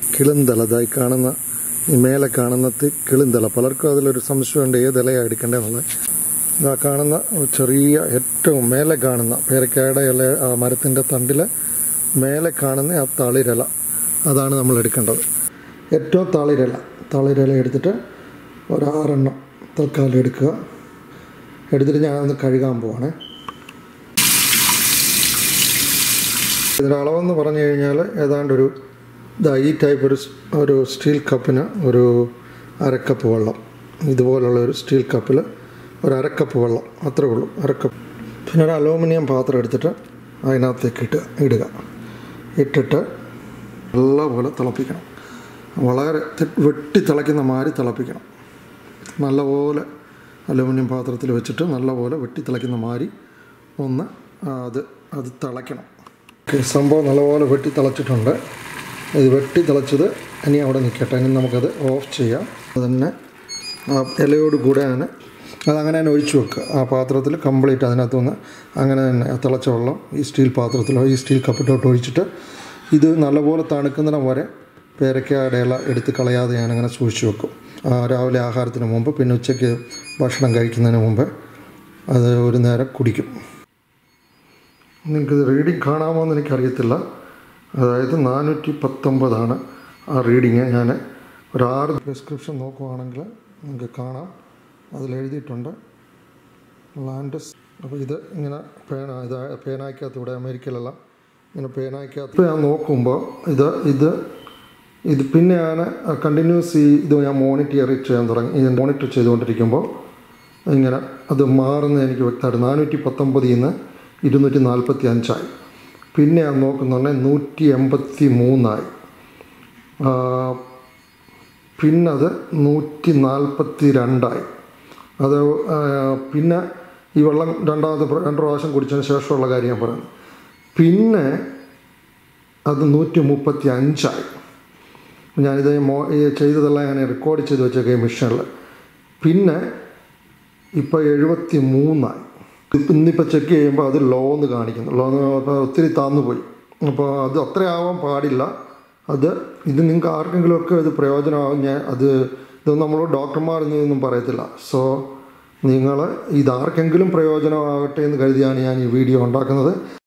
കിളിന്തല ഇതായി കാണുന്ന ഈ മേലെ കാണുന്ന തി- കിളിന്തല പലർക്കും അതിലൊരു സംശയമുണ്ട് ഏത് ഇലയാണ് എടുക്കേണ്ടതെന്നുള്ളത് ഇതാ കാണുന്ന ഒരു ചെറിയ ഏറ്റവും മേലെ കാണുന്ന പേരക്കായുടെ ഇല ആ മരത്തിൻ്റെ തണ്ടിൽ മേലെ കാണുന്ന ആ തളിരില അതാണ് നമ്മൾ എടുക്കേണ്ടത് ഏറ്റവും തളിരില തളിരില എടുത്തിട്ട് ഒരാറെണ്ണം തൽക്കാലം എടുക്കുക എടുത്തിട്ട് ഞാനൊന്ന് കഴുകാൻ പോവാണേ ഇതിൻ്റെ അളവെന്ന് പറഞ്ഞു കഴിഞ്ഞാൽ ഏതാണ്ട് ഒരു ഇതാ ഈ ടൈപ്പ് ഒരു സ്- ഒരു സ്റ്റീൽ കപ്പിന് ഒരു അരക്കപ്പ് വെള്ളം ഇതുപോലുള്ള ഒരു സ്റ്റീൽ കപ്പിൽ ഒരു അരക്കപ്പ് വെള്ളം അത്രേ ഉള്ളൂ അരക്കപ്പ് പിന്നെ ഒരു അലൂമിനിയം പാത്രം എടുത്തിട്ട് അതിനകത്തേക്ക് ഇട്ട് ഇടുക ഇട്ടിട്ട് നല്ലപോലെ തിളപ്പിക്കണം വളരെ തി- വെട്ടി തിളയ്ക്കുന്ന മാതിരി തിളപ്പിക്കണം നല്ലപോലെ അലൂമിനിയം പാത്രത്തിൽ വെച്ചിട്ട് നല്ലപോലെ വെട്ടി തിളയ്ക്കുന്ന മാതിരി ഒന്ന് ആ, അത് അത് തിളയ്ക്കണം ഓക്കെ സംഭവം നല്ലപോലെ വെട്ടി തിളച്ചിട്ടുണ്ട് ഇത് വെട്ടി തിളച്ചത് ഇനി അവിടെ നിൽക്കട്ടെ ഇനി നമുക്കത് ഓഫ് ചെയ്യാം അത് തന്നെ ആ ഇലയോട് കൂടെ തന്നെ അതങ്ങനെ തന്നെ ഒഴിച്ചു വെക്കുക ആ പാത്രത്തിൽ കംപ്ലീറ്റ് അതിനകത്തുനിന്ന് അങ്ങനെ തന്നെ ആ തിളച്ച വെള്ളം ഈ സ്റ്റീൽ പാത്രത്തിലോ ഈ സ്റ്റീൽ കപ്പിലോട്ട് ഒഴിച്ചിട്ട് ഇത് നല്ലപോലെ തണുക്കുന്നിടം വരെ പേരയ്ക്കയുടെ ഇല എടുത്ത് കളയാതെ ഞാനങ്ങനെ സൂക്ഷിച്ചു വെക്കും ആ, രാവിലെ ആഹാരത്തിന് മുമ്പ് പിന്നെ ഉച്ചയ്ക്ക് ഭക്ഷണം കഴിക്കുന്നതിന് മുമ്പ് അത് ഒരു നേരം കുടിക്കും നിങ്ങൾക്ക് റീഡിങ് കാണാമോ എന്ന് എനിക്കറിയത്തില്ല അതായത് നാനൂറ്റി പത്തൊമ്പതാണ് ആ റീഡിങ് ഞാൻ ഒരു ആറ് പ്രിസ്ക്രിപ്ഷൻ നോക്കുവാണെങ്കിൽ നിങ്ങൾക്ക് കാണാം അതിലെഴുതിയിട്ടുണ്ട് ലാൻഡസ് അപ്പോൾ ഇത് ഇങ്ങനെ പേന ഇത് പേനായ്ക്കകത്ത് ഇവിടെ അമേരിക്കയിലെല്ലാം ഇങ്ങനെ പേനായ്ക്കകത്ത് ഇപ്പോൾ ഞാൻ നോക്കുമ്പോൾ ഇത് ഇത് ഇത് പിന്നെ ഞാൻ കണ്ടിന്യൂസ് ഈ ഇത് ഞാൻ മോണിറ്റർ ചെയ്യാൻ തുടങ്ങി ഇത് മോണിറ്റർ ചെയ്തുകൊണ്ടിരിക്കുമ്പോൾ ഇങ്ങനെ അത് മാറുന്നത് എനിക്ക് വ്യക്തമായിട്ട് നാനൂറ്റി പത്തൊമ്പതിൽ നിന്ന് ഇരുന്നൂറ്റി നാൽപ്പത്തി അഞ്ചായി പിന്നെ ഞാൻ നോക്കുന്നുണ്ടെങ്കിൽ നൂറ്റി എൺപത്തി മൂന്നായി ആ, പിന്നത് നൂറ്റി നാൽപ്പത്തി രണ്ടായി അത് ആ, പിന്നെ ഈ വെള്ളം രണ്ടാമത്തെ പ്ര- രണ്ട് പ്രാവശ്യം കുടിച്ചതിന് ശേഷമുള്ള കാര്യം ഞാൻ പറയുന്നത് പിന്നെ അത് നൂറ്റി മുപ്പത്തി അഞ്ചായി ഞാനിത് മോ ഈ ചെയ്തതെല്ലാം ഞാൻ റെക്കോർഡ് ചെയ്ത് വെച്ചേക്കാം ഈ മിഷനിൽ പിന്നെ ഇപ്പോൾ എഴുപത്തി മൂന്നായി ഇന്നിപ്പോൾ ചെക്ക് ചെയ്യുമ്പോൾ അത് ലോ എന്ന് കാണിക്കുന്നു ലോ എന്ന് പറഞ്ഞാൽ ഒത്തിരി താന്നു പോയി അപ്പോൾ അത് അത്രയാവാൻ പാടില്ല അത് ഇത് നിങ്ങൾക്ക് ആർക്കെങ്കിലുമൊക്കെ ഇത് പ്രയോജനമാകും ഞാൻ അത് ഇത് നമ്മൾ ഡോക്ടർമാർ എന്നൊന്നും പറയത്തില്ല സോ നിങ്ങൾ ഇതാർക്കെങ്കിലും പ്രയോജനമാകട്ടെ എന്ന് കരുതിയാണ് ഞാൻ ഈ വീഡിയോ ഉണ്ടാക്കുന്നത്